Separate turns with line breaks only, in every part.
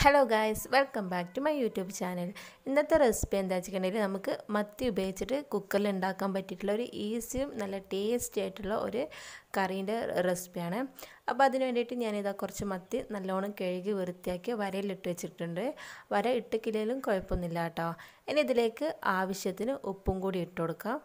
hello guys welcome back to my YouTube channel ഇന്നത്തെ recipe എന്താ വെച്ചിട്ടുണ്ടെങ്കിൽ നമുക്ക് മത്തി ഉപയോഗിച്ചിട്ട് കുക്കറിൽ ഉണ്ടാക്കാൻ പറ്റിയിട്ടുള്ള ഒരു ഈസിയും നല്ല ടേസ്റ്റി ആയിട്ടുള്ള ഒരു കറീൻ്റെ റെസിപ്പിയാണ് അപ്പോൾ അതിന് വേണ്ടിയിട്ട് ഞാനിതാ കുറച്ച് മത്തി നല്ലോണം കഴുകി വൃത്തിയാക്കി വരയിലിട്ട് വെച്ചിട്ടുണ്ട് വര ഇട്ടിക്കില്ലേലും കുഴപ്പമൊന്നുമില്ല കേട്ടോ ഇനി ഇതിലേക്ക് ആവശ്യത്തിന് ഉപ്പും കൂടി ഇട്ട് കൊടുക്കാം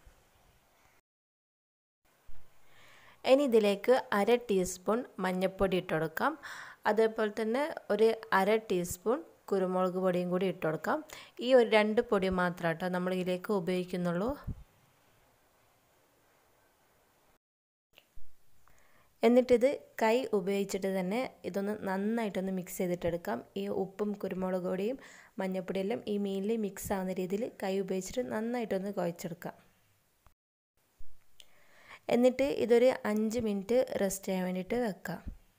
ഇനി ഇതിലേക്ക് അര ടീസ്പൂൺ മഞ്ഞൾപ്പൊടി ഇട്ട് കൊടുക്കാം അതേപോലെ തന്നെ ഒരു അര ടീസ്പൂൺ കുരുമുളക് പൊടിയും കൂടി ഇട്ട് കൊടുക്കാം ഈ ഒരു രണ്ട് പൊടി മാത്രം കേട്ടോ നമ്മൾ ഇതിലേക്ക് ഉപയോഗിക്കുന്നുള്ളൂ എന്നിട്ടിത് കൈ ഉപയോഗിച്ചിട്ട് തന്നെ ഇതൊന്ന് നന്നായിട്ടൊന്ന് മിക്സ് ചെയ്തിട്ടെടുക്കാം ഈ ഉപ്പും കുരുമുളക് പൊടിയും മഞ്ഞൾപ്പൊടിയെല്ലാം ഈ മീനിൽ മിക്സ് ആവുന്ന രീതിയിൽ കൈ ഉപയോഗിച്ചിട്ട് നന്നായിട്ടൊന്ന് കുഴച്ചെടുക്കാം എന്നിട്ട് ഇതൊരു അഞ്ച് മിനിറ്റ് റെസ്റ്റ് ചെയ്യാൻ വേണ്ടിയിട്ട് വെക്കാം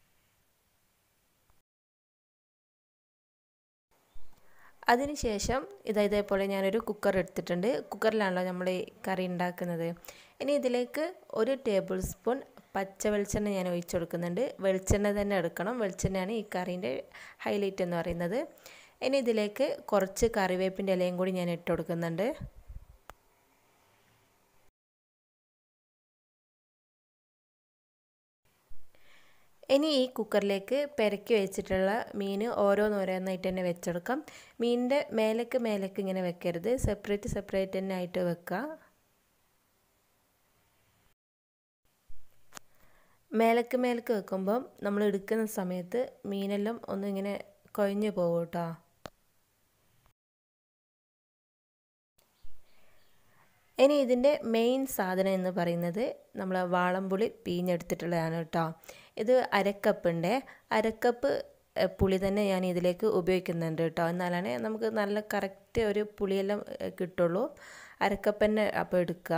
അതിനുശേഷം ഇതാ ഇതേപോലെ ഞാനൊരു കുക്കർ എടുത്തിട്ടുണ്ട് കുക്കറിലാണല്ലോ നമ്മൾ ഈ കറി ഉണ്ടാക്കുന്നത് ഇനി ഇതിലേക്ക് ഒരു ടേബിൾ സ്പൂൺ പച്ച വെളിച്ചെണ്ണ ഞാൻ ഒഴിച്ചു കൊടുക്കുന്നുണ്ട് വെളിച്ചെണ്ണ തന്നെ എടുക്കണം വെളിച്ചെണ്ണയാണ് ഈ കറീൻ്റെ ഹൈലൈറ്റ് എന്ന് പറയുന്നത് ഇനി ഇതിലേക്ക് കുറച്ച് കറിവേപ്പിൻ്റെ ഇലയും കൂടി ഞാൻ ഇട്ട് കൊടുക്കുന്നുണ്ട് ഇനി ഈ കുക്കറിലേക്ക് പെരക്കി വെച്ചിട്ടുള്ള മീൻ ഓരോന്നോരോന്നായിട്ട് തന്നെ വെച്ചെടുക്കാം മീനിൻ്റെ മേലേക്ക് മേലേക്ക് ഇങ്ങനെ വെക്കരുത് സെപ്പറേറ്റ് സെപ്പറേറ്റ് തന്നെ ആയിട്ട് വെക്കുക മേലക്ക് മേലക്ക് വെക്കുമ്പം നമ്മൾ എടുക്കുന്ന സമയത്ത് മീനെല്ലാം ഒന്നിങ്ങനെ കൊഴിഞ്ഞു പോകും കേട്ടോ ഇനി ഇതിൻ്റെ മെയിൻ സാധനം എന്ന് പറയുന്നത് നമ്മൾ വാളംപുളി പിഴിഞ്ഞെടുത്തിട്ടുള്ളതാണ് കേട്ടോ ഇത് അരക്കപ്പുണ്ട് അരക്കപ്പ് പുളി തന്നെ ഞാൻ ഇതിലേക്ക് ഉപയോഗിക്കുന്നുണ്ട് കേട്ടോ എന്നാലാണ് നമുക്ക് നല്ല കറക്റ്റ് ഒരു പുളിയെല്ലാം കിട്ടുള്ളൂ അരക്കപ്പ് തന്നെ അപ്പോൾ എടുക്കുക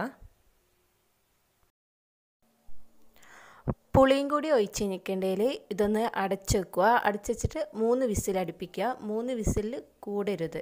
പുളിയും കൂടി ഒഴിച്ച് നിൽക്കേണ്ടതിൽ ഇതൊന്ന് അടച്ച് വെക്കുക അടച്ച് വെച്ചിട്ട് മൂന്ന് വിസിൽ അടുപ്പിക്കുക മൂന്ന് വിസിൽ കൂടരുത്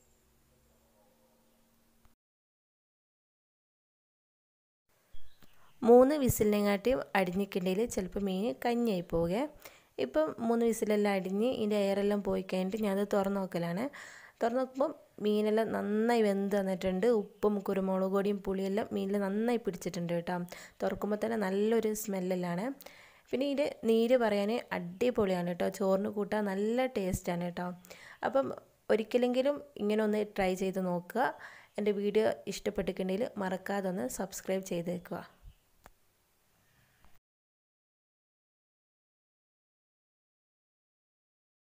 മൂന്ന് വിസിലിനെങ്ങാട്ടിയും അടിഞ്ഞിട്ടുണ്ടെങ്കിൽ ചിലപ്പോൾ മീൻ കഞ്ഞായി പോവുക ഇപ്പം മൂന്ന് വിസിലെല്ലാം അടിഞ്ഞ് ഇതിൻ്റെ എയറെല്ലാം പോയി കഴിഞ്ഞിട്ട് ഞാനത് തുറന്ന് നോക്കലാണ് തുറന്ന് നോക്കുമ്പോൾ മീനെല്ലാം നന്നായി വെന്ത് വന്നിട്ടുണ്ട് ഉപ്പും കുരുമുളക് പൊടിയും പുളിയെല്ലാം മീനിൽ നന്നായി പിടിച്ചിട്ടുണ്ട് കേട്ടോ തുറക്കുമ്പോൾ തന്നെ നല്ലൊരു സ്മെല്ലെല്ലാണ് പിന്നെ ഇതിൻ്റെ നീര് പറയാൻ അടിപൊളിയാണ് കേട്ടോ ചോറിന് കൂട്ടാൻ നല്ല ടേസ്റ്റാണ് കേട്ടോ അപ്പം ഒരിക്കലെങ്കിലും ഇങ്ങനെ ഒന്ന് ട്രൈ ചെയ്ത് നോക്കുക എൻ്റെ വീഡിയോ ഇഷ്ടപ്പെട്ടിട്ടുണ്ടെങ്കിൽ മറക്കാതെ ഒന്ന് സബ്സ്ക്രൈബ് ചെയ്തേക്കുക